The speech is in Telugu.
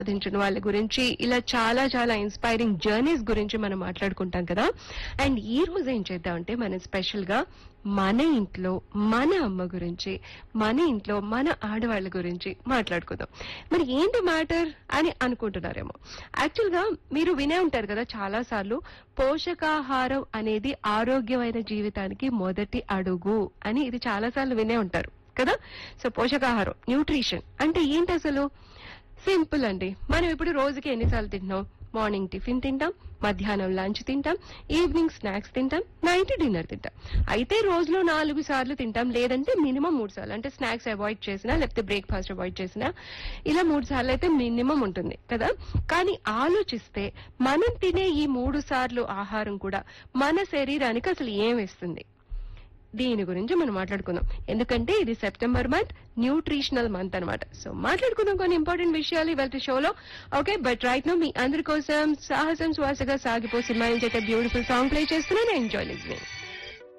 సాధించిన వాళ్ళ గురించి ఇలా చాలా చాలా ఇన్స్పైరింగ్ జర్నీస్ గురించి మనం మాట్లాడుకుంటాం కదా అండ్ ఈ రోజు ఏం చేద్దామంటే మనం స్పెషల్ గా మన ఇంట్లో మన అమ్మ గురించి మన ఇంట్లో మన ఆడవాళ్ళ గురించి మాట్లాడుకుందాం మరి ఏంటి మ్యాటర్ అని అనుకుంటున్నారేమో యాక్చువల్ గా మీరు వినే ఉంటారు కదా చాలా సార్లు పోషకాహారం అనేది ఆరోగ్యమైన జీవితానికి మొదటి అడుగు అని ఇది చాలా సార్లు వినే ఉంటారు కదా సో పోషకాహారం న్యూట్రిషన్ అంటే ఏంటి అసలు సింపుల్ అండి మనం ఇప్పుడు రోజుకి ఎన్నిసార్లు తింటున్నాం మార్నింగ్ టిఫిన్ తింటాం మధ్యాహ్నం లంచ్ తింటాం ఈవినింగ్ స్నాక్స్ తింటాం నైట్ డిన్నర్ తింటాం అయితే రోజులో నాలుగు సార్లు తింటాం లేదంటే మినిమం మూడు సార్లు అంటే స్నాక్స్ అవాయిడ్ చేసినా లేకపోతే బ్రేక్ఫాస్ట్ అవాయిడ్ చేసినా ఇలా మూడు సార్లు అయితే మినిమం ఉంటుంది కదా కానీ ఆలోచిస్తే మనం తినే ఈ మూడు సార్లు ఆహారం కూడా మన శరీరానికి అసలు ఏం ఇస్తుంది దీని గురించి మనం మాట్లాడుకుందాం ఎందుకంటే ఇది సెప్టెంబర్ మంత్ న్యూట్రిషనల్ మంత్ అన్నమాట సో మాట్లాడుకుందాం కొన్ని ఇంపార్టెంట్ విషయాలు ఇవాళ షోలో ఓకే బట్ రైట్ నో మీ అందరి కోసం సాహసం శ్వాసగా సాగిపో సినిమా నుంచి అయితే బ్యూటిఫుల్ సాంగ్ ప్లే చేస్తున్నాను ఎంజాయ్ లిజనింగ్